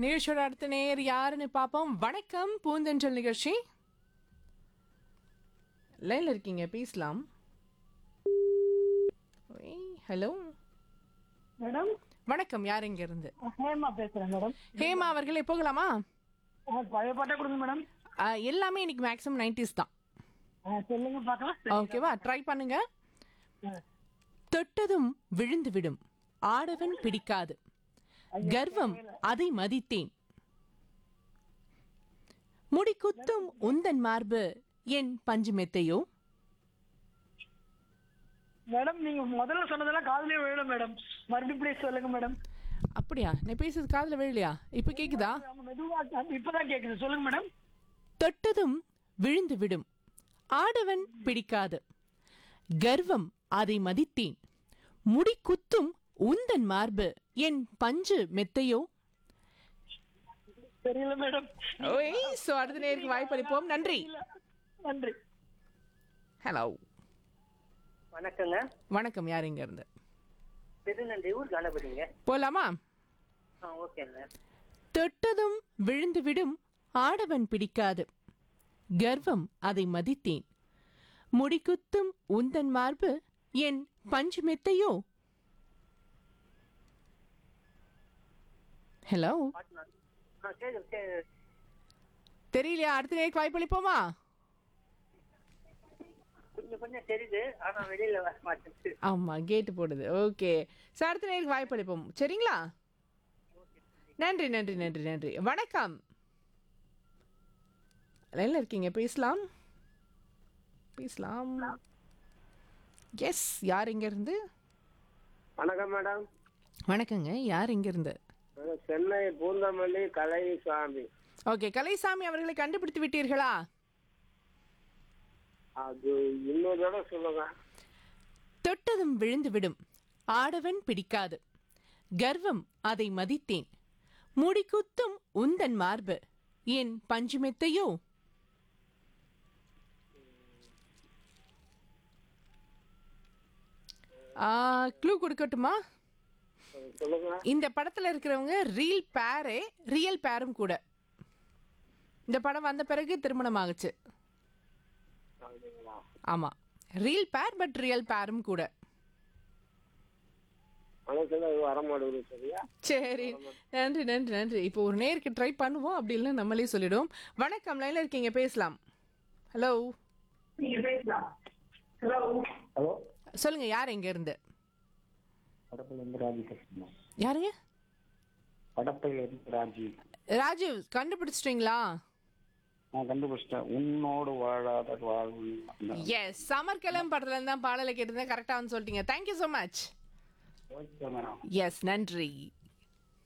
நிகழ்ச்சியோட அடுத்த நேர் யாருன்னு பார்ப்போம் வணக்கம் பூந்தென்றல் நிகழ்ச்சி லைன்ல இருக்கீங்க பேசலாம் ஹலோ மேடம் வணக்கம் யார் இங்க இருந்து ஹேமா பேசுறேன் மேடம் ஹேமா அவர்களே போகலாமா ஆ, பழைய பாட்டா கொடுங்க மேடம் ஆ, எல்லாமே இன்னைக்கு மேக்ஸிமம் நைன்டிஸ் தான் ஆ, சொல்லுங்க பார்க்கலாம் ஓகேவா ட்ரை பண்ணுங்க ஆ. தொட்டதும் விழுந்து விடும் ஆடவன் பிடிக்காது கர்வம் அதை மதித்தேன் முடிக்குத்தும் உந்தன் மார்பு என் பஞ்சு மெத்தையோ மேடம் நீங்க முதல்ல சொன்னதெல்லாம் காதுலயே விழும் மேடம் மறுபடியும் ப்ளீஸ் சொல்லுங்க மேடம் அப்படியா நான் பேசுறது காதுல விழலையா இப்ப கேக்குதா ஆமா, மெதுவா அது இப்பதான் கேக்குது சொல்லுங்க மேடம் தொட்டதும் விழுந்து விடும் ஆடவன் பிடிக்காது கர்வம் அதை மதித்தேன் முடிக்குத்தும் உந்தன் மார்பு என் பஞ்சு மெத்தையோ தெரியல மேடம் ஓய் சோ அடுத்த நேருக்கு வாய்ப்பளிப்போம் நன்றி நன்றி ஹலோ வணக்கங்க வணக்கம் யார் இங்க இருந்து திருநெல்வேலூர் கணபதிங்க போலாமா ஆ ஓகேங்க தொட்டதும் விழுந்து விடும் ஆடவன் பிடிக்காது கர்வம் அதை மதித்தேன் முடிக்குத்தும் உந்தன் மார்பு என் பஞ்சு மெத்தையோ ஹலோ பாட்டு நான்- ஆ சரி சரி தெரியலையா அடுத்த நேருக்கு வாய்ப்பளிப்போமா கொஞ்சம் கொஞ்சம் தெரியுது ஆனா வெளியில வர மாட்டேங்குது ஆமா கேட்டு போடுது ஓகே சார் அடுத்த நேருக்கு வாய்ப்பளிப்போம் சரிங்களா நன்றி நன்றி நன்றி நன்றி வணக்கம் லைன்ல இருக்கீங்க பேசலாம் பேசலாம் எஸ் யார் இங்க இருந்து வணக்கம் மேடம் வணக்கங்க யார் இங்க இருந்து நான் சென்னை பூந்தமல்லி கலைசாமி ஓகே கலைசாமி அவர்களை கண்டுபிடித்து விட்டீர்களா அது இன்னொரு தடவை சொல்லுங்க தொட்டதும் விழுந்து விடும் ஆடவன் பிடிக்காது கர்வம் அதை மதித்தேன் முடிக்குத்தும் உந்தன் மார்பு என் பஞ்சுமெத்தையோ க்ளூ கொடுக்கட்டுமா சொல்லுங்க இந்த படத்துல இருக்கிறவங்க ரீல் பேரே ரியல் பேரும் கூட இந்த படம் வந்த பிறகு திருமணம் ஆகுச்சு அப்படிங்களா ஆமா ரீல் பேர் பட் ரியல் பேரும் கூட மனசுல அது வர மாட்டேங்குது சரியா சரி நன்றி நன்றி நன்றி இப்போ ஒரு நேருக்கு ட்ரை பண்ணுவோம் அப்படி இல்லைன்னா நம்மளே சொல்லிடுவோம் வணக்கம் லைன்ல இருக்கீங்க பேசலாம் ஹலோ நீங்க பேசலாம் ஹலோ ஹலோ சொல்லுங்க யார் எங்க இருந்து படப்பிலிருந்து ராஜி பேசுகிறேன் யாருங்க படப்பிலிருந்து ராஜி ராஜீவ் கண்டுபிடிச்சிட்டீங்களா நான் கண்டுபிடிச்சிட்டேன் உன்னோடு வாழாத வாழ்வு அந்த எஸ் சமர்கலம் படத்துல இருந்து தான் பாடலை கேட்டிருந்தேன் கரெக்டா வந்து சொல்லிட்டீங்க thank you so much okay madam yes நன்றி